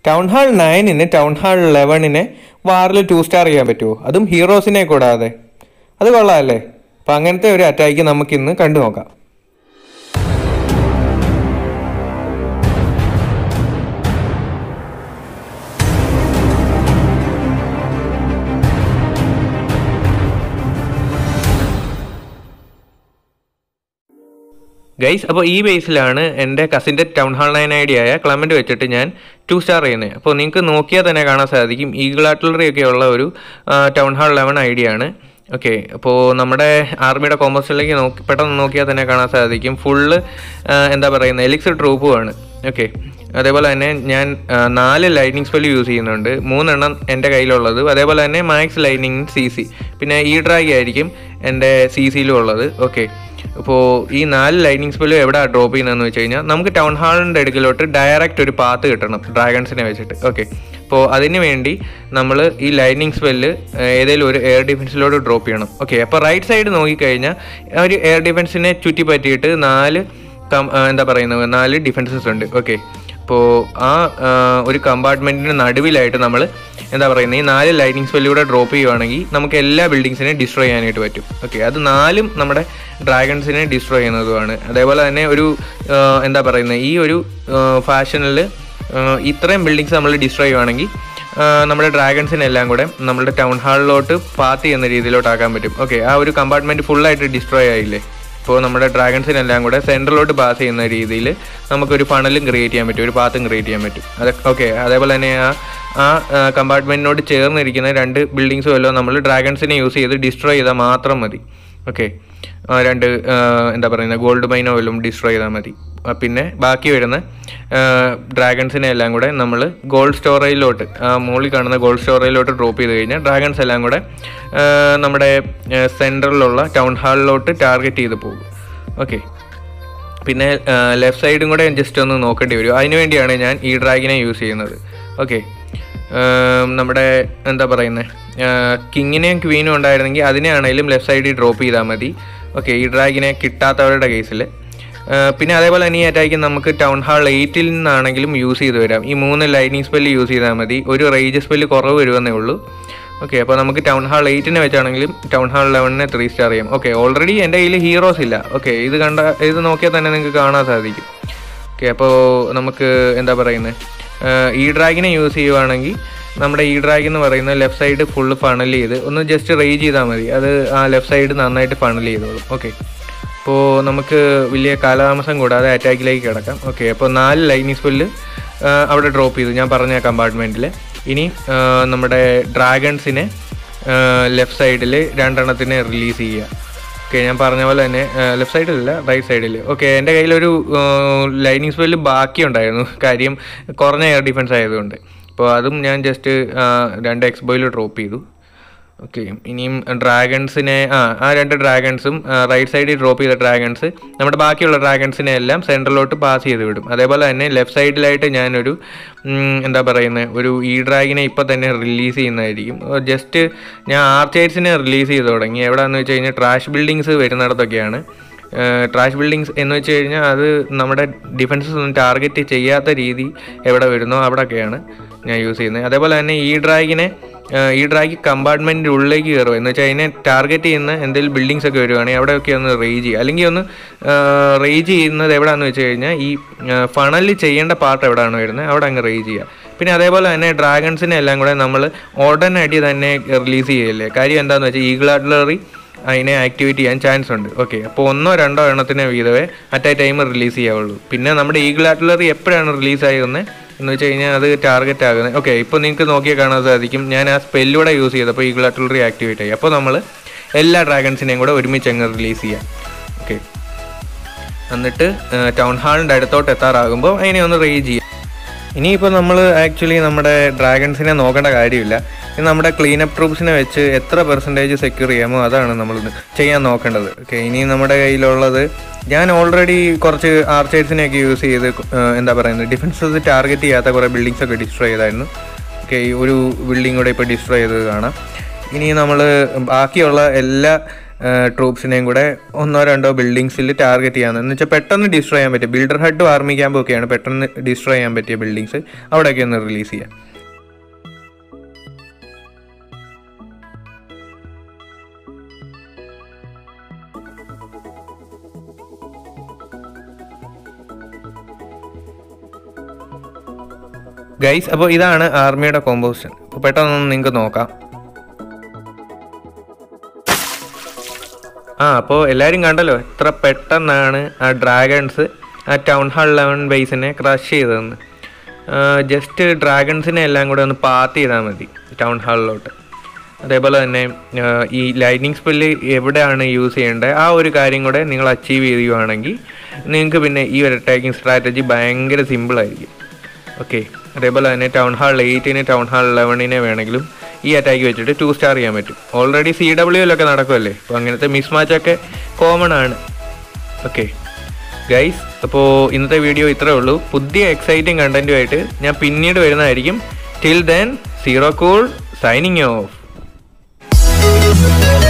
town hall നയനിന് town hall ലെവനിനെ വാറിൽ ടു സ്റ്റാർ ചെയ്യാൻ പറ്റുമോ അതും ഹീറോസിനെ കൂടാതെ അത് കൊള്ളാമല്ലേ അപ്പം അങ്ങനത്തെ ഒരു അറ്റാക്ക് നമുക്കിന്ന് കണ്ടു നോക്കാം ഗൈസ് അപ്പോൾ ഈ ബേസിലാണ് എൻ്റെ കസിൻ്റെ town hall nine I D ആയ ക്ലമൻറ്റ് വെച്ചിട്ട് ഞാൻ ടു സ്റ്റാർ ചെയ്യുന്നത് അപ്പോൾ നിങ്ങൾക്ക് നോക്കിയാൽ തന്നെ കാണാൻ സാധിക്കും ഈഗിൾ ആർട്ടിലറി ഒക്കെ ഉള്ള ഒരു town hall eleven I D ആണ് ഓക്കെ അപ്പോൾ നമ്മുടെ ആർമിയുടെ കോമ്പസിലേക്ക് നോക്കി പെട്ടെന്ന് നോക്കിയാൽ തന്നെ കാണാൻ സാധിക്കും ഫുള്ള് എന്താ പറയുന്നത് എലിക്സ് ട്രൂപ്പുമാണ് ഓക്കെ അതേപോലെ തന്നെ ഞാൻ ആ, നാല് ലൈറ്റിംഗ് സ്പെൽ യൂസ് ചെയ്യുന്നുണ്ട് മൂന്നെണ്ണം എൻ്റെ കയ്യിലുള്ളത് അതേപോലെ തന്നെ മാക്സ് ലൈനിങ് സി സി പിന്നെ ഈ ഡ്രാഗ് ആയിരിക്കും എൻ്റെ സി സിയിലും ഉള്ളത് ഓക്കെ അപ്പോൾ ഈ നാല് ലൈനിങ് സ്പെല്ലും എവിടെ ഡ്രോപ്പ് ചെയ്യുന്നതെന്ന് വെച്ച് കഴിഞ്ഞാൽ നമുക്ക് ടൗൺ ഹാളിൻ്റെ അടുക്കിലോട്ട് ഡയറക്റ്റ് ഒരു പാത്ത് കിട്ടണം ഡ്രാഗൺസിനെ വെച്ചിട്ട് ഓക്കെ അപ്പോൾ അതിന് വേണ്ടി നമ്മൾ ഈ ലൈനിങ് സ്പെല്ല് ഏതെങ്കിലും ഒരു എയർ ഡിഫൻസിലോട്ട് ഡ്രോപ്പ് ചെയ്യണം ഓക്കെ അപ്പോൾ റൈറ്റ് സൈഡ് നോക്കിക്കഴിഞ്ഞാൽ ഒരു എയർ ഡിഫൻസിനെ ചുറ്റി പറ്റിയിട്ട് നാല് കം- ആ, എന്താ പറയുന്നത് നാല് ഡിഫൻസസ് ഉണ്ട് ഓക്കെ അപ്പോൾ ആ ആ, ഒരു കമ്പാർട്ട്മെൻറ്റിന് നടുവിലായിട്ട് നമ്മൾ എന്താ പറയുന്നത് ഈ നാല് ലൈറ്റിംഗ് സ്പെല്ലിലൂടെ ഡ്രോപ്പ് ചെയ്യുവാണെങ്കിൽ നമുക്ക് എല്ലാ ബിൽഡിങ്സിനെയും ഡിസ്ട്രോയ് ചെയ്യാനായിട്ട് പറ്റും ഓക്കെ അത് നാലും നമ്മുടെ ഡ്രാഗൺസിനെ ഡിസ്ട്രോയ് ചെയ്യുന്നതുമാണ് അതേപോലെ തന്നെ ഒരു ആ, എന്താ പറയുന്നത് ഈ ഒരു ഫാഷനിൽ ഇത്രയും ബിൽഡിങ്സ് നമ്മൾ ഡിസ്ട്രോയ് ചെയ്യുവാണെങ്കിൽ ആ, നമ്മുടെ ഡ്രാഗൺസിനെല്ലാം കൂടെ നമ്മുടെ ടൗൺ ഹാളിലോട്ട് പാത്ത് ചെയ്യുന്ന രീതിയിലോട്ടാക്കാൻ പറ്റും ഓക്കെ ആ ഒരു കമ്പാർട്ട്മെൻറ്റ് ഫുള്ളായിട്ട് ഡിസ്ട്രോയ് ആയില്ലേ ഇപ്പോൾ നമ്മുടെ ഡ്രാഗൺസിനെല്ലാം കൂടെ സെൻട്രലോട്ട് പാസ് ചെയ്യുന്ന രീതിയിൽ നമുക്കൊരു ഫണലും ക്രിയേറ്റ് ചെയ്യാൻ പറ്റും ഒരു പാത്തും ക്രിയേറ്റ് ചെയ്യാൻ പറ്റും അതൊക്കെ ഓക്കെ അതേപോലെ തന്നെ ആ ആ കമ്പാർട്ട്മെൻറ്റിനോട് ചേർന്നിരിക്കുന്ന രണ്ട് ബിൽഡിങ്സും എല്ലാം നമ്മൾ ഡ്രാഗൺസിനെ യൂസ് ചെയ്ത് ഡിസ്ട്രോയ് ചെയ്താൽ മാത്രം മതി ഓക്കെ രണ്ട് ആ, എന്താ പറയുന്നത് ഗോൾഡ് മൈനോ വല്ലതും ഡിസ്ട്രോയ് ചെയ്താൽ മതി ആ, പിന്നെ ബാക്കി വരുന്ന ഡ്രാഗൺസിനെ എല്ലാം കൂടെ നമ്മൾ ഗോൾഡ് സ്റ്റോറേജിലോട്ട് ആ മുകളിൽ കാണുന്ന ഗോൾഡ് സ്റ്റോറേജിലോട്ട് ഡ്രോപ്പ് ചെയ്ത് കഴിഞ്ഞാൽ ഡ്രാഗൺസ് എല്ലാം കൂടെ ആ, നമ്മുടെ സെൻറ്ററിലുള്ള ടൗൺ ഹാളിലോട്ട് ടാർഗറ്റ് ചെയ്ത് പോകും ഓക്കെ പിന്നെ ലെഫ്റ്റ് സൈഡും കൂടെ ജസ്റ്റ് ഒന്ന് നോക്കേണ്ടി വരും അതിന് വേണ്ടിയാണ് ഞാൻ ഈ ഡ്രാഗിനെ യൂസ് ചെയ്യുന്നത് ഓക്കെ നമ്മുടെ എന്താ പറയുന്നത് കിങ്ങിനെയും ക്വീനും ഉണ്ടായിരുന്നെങ്കിൽ അതിനെ ആണെങ്കിലും ലെഫ്റ്റ് സൈഡിൽ ഡ്രോപ്പ് ചെയ്താൽ മതി ഓക്കെ ഈ ഡ്രാഗിനെ കിട്ടാത്തവരുടെ കേസിൽ പിന്നെ അതേപോലെ തന്നെ ഈ അറ്റാക്ക് നമുക്ക് ടൗൺ ഹാൾ എയ്റ്റിൽ നിന്നാണെങ്കിലും യൂസ് ചെയ്ത് വരാം ഈ മൂന്ന് ലൈനിങ് സ്പെല്ല് യൂസ് ചെയ്താൽ മതി ഒരു റേജ് സ്പെല്ല് കുറവ് വരുമെന്നേ ഉള്ളൂ ഓക്കെ അപ്പോൾ നമുക്ക് ടൗൺ ഹാൾ എയ്റ്റിനെ വെച്ചാണെങ്കിലും ടൗൺ ഹാൾ ലെവനിനെ ത്രീ സ്റ്റാർ ചെയ്യാം ഓക്കെ ഓൾറെഡി എൻ്റെ കയ്യിൽ ഹീറോസ് ഇല്ല ഓക്കെ ഇത് കണ്ട ഇത് നോക്കിയാൽ തന്നെ നിങ്ങൾക്ക് കാണാൻ സാധിക്കും ഓക്കെ അപ്പോൾ നമുക്ക് എന്താ പറയുന്നത് ഈ ഡ്രാഗിനെ യൂസ് ചെയ്യുവാണെങ്കിൽ നമ്മുടെ ഈ ഡ്രാഗ് എന്ന് പറയുന്നത് ലെഫ്റ്റ് സൈഡ് ഫുള്ള് ഫണൽ ചെയ്ത് ഒന്ന് ജസ്റ്റ് റേജ് ചെയ്താൽ മതി അത് ആ ലെഫ്റ്റ് സൈഡ് നന്നായിട്ട് ഫണൽ ചെയ്തോളും ഓക്കെ അപ്പോൾ നമുക്ക് വലിയ കാലതാമസം കൂടാതെ അറ്റാക്കിലേക്ക് കിടക്കാം ഓക്കെ അപ്പോൾ നാല് ലൈനിങ് സ്പെല്ല് അവിടെ ഡ്രോപ്പ് ചെയ്തു ഞാൻ പറഞ്ഞ കമ്പാർട്ട്മെൻറ്റിൽ ഇനി ആ, നമ്മുടെ ഡ്രാഗൺസിനെ ലെഫ്റ്റ് സൈഡിൽ രണ്ടെണ്ണത്തിനെ റിലീസ് ചെയ്യുക ഓക്കെ ഞാൻ പറഞ്ഞ പോലെ തന്നെ ലെഫ്റ്റ് സൈഡിലല്ല റൈറ്റ് സൈഡിൽ ഓക്കെ എൻ്റെ കയ്യിലൊരു ലൈനിങ് സ്പെല്ല് ബാക്കിയുണ്ടായിരുന്നു കാര്യം കുറഞ്ഞ എയർ ഡിഫൻസ് ആയതുകൊണ്ട് അപ്പോൾ അതും ഞാൻ ജസ്റ്റ് രണ്ട് എക്സ്ബോയിൽ ഡ്രോപ്പ് ചെയ്തു ഓക്കെ ഇനിയും ഡ്രാഗൺസിനെ ആ ആ രണ്ട് ഡ്രാഗൺസും റൈറ്റ് സൈഡിൽ ഡ്രോപ്പ് ചെയ്ത ഡ്രാഗൺസ് നമ്മുടെ ബാക്കിയുള്ള ഡ്രാഗൺസിനെ എല്ലാം സെൻട്രലോട്ട് പാസ് ചെയ്ത് വിടും അതേപോലെ തന്നെ ലെഫ്റ്റ് സൈഡിലായിട്ട് ഞാനൊരു ഉം, എന്താ പറയുന്നത് ഒരു ഈ ഡ്രാഗിനെ ഇപ്പോൾ തന്നെ റിലീസ് ചെയ്യുന്നതായിരിക്കും ജസ്റ്റ് ഞാൻ ആർച്ചേഴ്സിനെ റിലീസ് ചെയ്ത് തുടങ്ങി എവിടെയാണെന്ന് വെച്ച് കഴിഞ്ഞാൽ ട്രാഷ് ബിൽഡിങ്സ് വരുന്നിടത്തൊക്കെയാണ് ട്രാഷ് ബിൽഡിങ്സ് എന്ന് വെച്ച് കഴിഞ്ഞാൽ അത് നമ്മുടെ ഡിഫൻസസ് ഒന്നും ടാർഗറ്റ് ചെയ്യാത്ത രീതി എവിടെ വരുന്നോ അവിടെയൊക്കെയാണ് ഞാൻ യൂസ് ചെയ്യുന്നത് അതേപോലെ തന്നെ ഈ ഡ്രാഗിനെ ഈ ഡ്രാഗ് കമ്പാർട്ട്മെൻറ്റിൻ്റെ ഉള്ളിലേക്ക് കയറുക എന്ന് വെച്ചാൽ അതിനെ ടാർഗറ്റ് ചെയ്യുന്ന എന്തെങ്കിലും ബിൽഡിങ്സ് ഒക്കെ വരുവാണെങ്കിൽ അവിടെയൊക്കെ ഒന്ന് റേജ് ചെയ്യുക അല്ലെങ്കിൽ ഒന്ന് റേജ് ചെയ്യുന്നത് എവിടെയാണെന്ന് വെച്ച് കഴിഞ്ഞാൽ ഈ ഫണലിൽ ചെയ്യേണ്ട പാർട്ട് എവിടെയാണ് വരുന്നത് അവിടെ അങ്ങ് റേജ് ചെയ്യുക പിന്നെ അതേപോലെ തന്നെ ഡ്രാഗൺസിനെ എല്ലാം കൂടെ നമ്മൾ ഉടനടി തന്നെ റിലീസ് ചെയ്യല്ലേ കാര്യം എന്താണെന്ന് വെച്ചാൽ ഈഗിൾ ആർട്ടിലറി അതിനെ ആക്ടിവേറ്റ് ചെയ്യാൻ ചാൻസ് ഉണ്ട് ഓക്കെ അപ്പോൾ ഒന്നോ രണ്ടോ എണ്ണത്തിന് വീതമേ അറ്റ് എ ടൈം റിലീസ് ചെയ്യാവുള്ളൂ പിന്നെ നമ്മുടെ ഈഗിൾ ആർട്ടിലറി എപ്പോഴാണ് റിലീസ് ആകുന്നത് എന്ന് വെച്ച് കഴിഞ്ഞാൽ അത് ടാർഗറ്റ് ആകുന്നത് ഓക്കെ ഇപ്പോൾ നിങ്ങൾക്ക് നോക്കിയാൽ കാണാൻ സാധിക്കും ഞാൻ ആ സ്പെല്ലൂടെ യൂസ് ചെയ്തപ്പോൾ ഈഗിൾ ആർട്ടിലറി ആക്ടിവേറ്റ് ആയി അപ്പോൾ നമ്മൾ എല്ലാ ഡ്രാഗൺസിനെയും കൂടെ ഒരുമിച്ച് അങ്ങ് റിലീസ് ചെയ്യാം ഓക്കെ എന്നിട്ട് ടൗൺ ഹാളിൻ്റെ അടുത്തോട്ട് എത്താറാകുമ്പോൾ അതിനെ ഒന്ന് റേജ് ചെയ്യാം ഇനിയിപ്പോൾ നമ്മൾ ആക്ച്വലി നമ്മുടെ ഡ്രാഗൺസിനെ നോക്കേണ്ട കാര്യമില്ല ഇനി നമ്മുടെ ക്ലീനപ്പ് ട്രൂപ്സിനെ വെച്ച് എത്ര പെർസെൻറ്റേജ് സെക്യൂർ ചെയ്യാമോ അതാണ് നമ്മൾ ചെയ്യാൻ നോക്കേണ്ടത് ഓക്കെ ഇനി നമ്മുടെ കയ്യിലുള്ളത് ഞാൻ ഓൾറെഡി കുറച്ച് ആർച്ചേഴ്സിനെയൊക്കെ യൂസ് ചെയ്ത് ആ, എന്താ പറയുന്നത് ഡിഫൻസസ് ടാർഗറ്റ് ചെയ്യാത്ത കുറേ ബിൽഡിങ്സ് ഒക്കെ ഡിസ്ട്രോയ് ചെയ്തായിരുന്നു ഓക്കെ ഒരു ബിൽഡിംഗ് കൂടെ ഇപ്പോൾ ഡിസ്ട്രോയ് ചെയ്തത് കാണാം ഇനി നമ്മൾ ബാക്കിയുള്ള എല്ലാ ട്രൂപ്സിനെയും കൂടെ ഒന്നോ രണ്ടോ ബിൽഡിങ്സിൽ ടാർഗറ്റ് ചെയ്യാമെന്ന് എന്ന് വെച്ചാൽ പെട്ടെന്ന് ഡിസ്ട്രോയ് ചെയ്യാൻ പറ്റും ബിൽഡർ ഹഡ് ആർമി ക്യാമ്പ് ഒക്കെയാണ് പെട്ടെന്ന് ഡിസ്ട്രോയ് ചെയ്യാൻ പറ്റിയ ബിൽഡിങ്സ് അവിടെയൊക്കെ ഒന്ന് റിലീസ് ചെയ്യാം ഗൈസ് അപ്പോൾ ഇതാണ് ആർമിയുടെ കോമ്പോസിഷൻ അപ്പോൾ പെട്ടെന്നൊന്ന് നിങ്ങൾക്ക് നോക്കാം ആ അപ്പോൾ എല്ലാവരും കണ്ടല്ലോ എത്ര പെട്ടെന്നാണ് ആ ഡ്രാഗൺസ് ആ ടൗൺ ഹാൾ ലെവൻ ബേസിനെ ക്രഷ് ചെയ്തതെന്ന് ജസ്റ്റ് ഡ്രാഗൺസിനെ എല്ലാം കൂടെ ഒന്ന് പാത്ത് ചെയ്താൽ മതി ടൗൺ ഹാളിലോട്ട് അതേപോലെ തന്നെ ആ, ഈ ലൈറ്റിംഗ് സ്പെല്ല് എവിടെയാണ് യൂസ് ചെയ്യേണ്ടത് ആ ഒരു കാര്യം കൂടെ നിങ്ങൾ അച്ചീവ് ചെയ്യുകയാണെങ്കിൽ നിങ്ങൾക്ക് പിന്നെ ഈ ഒരു അറ്റാക്കിംഗ് സ്ട്രാറ്റജി ഭയങ്കര സിമ്പിളായിരിക്കും ഓക്കെ അതേപോലെ തന്നെ ടൗൺ ഹാൾ എയ്റ്റിന് ടൗൺ ഹാൾ ലെവനിനെ വേണമെങ്കിലും ഈ അറ്റാക്ക് വെച്ചിട്ട് ടു സ്റ്റാർ ചെയ്യാൻ പറ്റും ഓൾറെഡി സി ഡബ്ല്യൂയിലൊക്കെ നടക്കുമല്ലേ അപ്പോൾ അങ്ങനത്തെ മിസ് മാച്ചൊക്കെ കോമൺ ആണ് ഓക്കെ ഗൈസ് അപ്പോൾ ഇന്നത്തെ വീഡിയോ ഇത്രേ ഉള്ളൂ പുതിയ എക്സൈറ്റിംഗ് കണ്ടന്റുമായിട്ട് ഞാൻ പിന്നീട് വരുന്നതായിരിക്കും till then zero cool signing of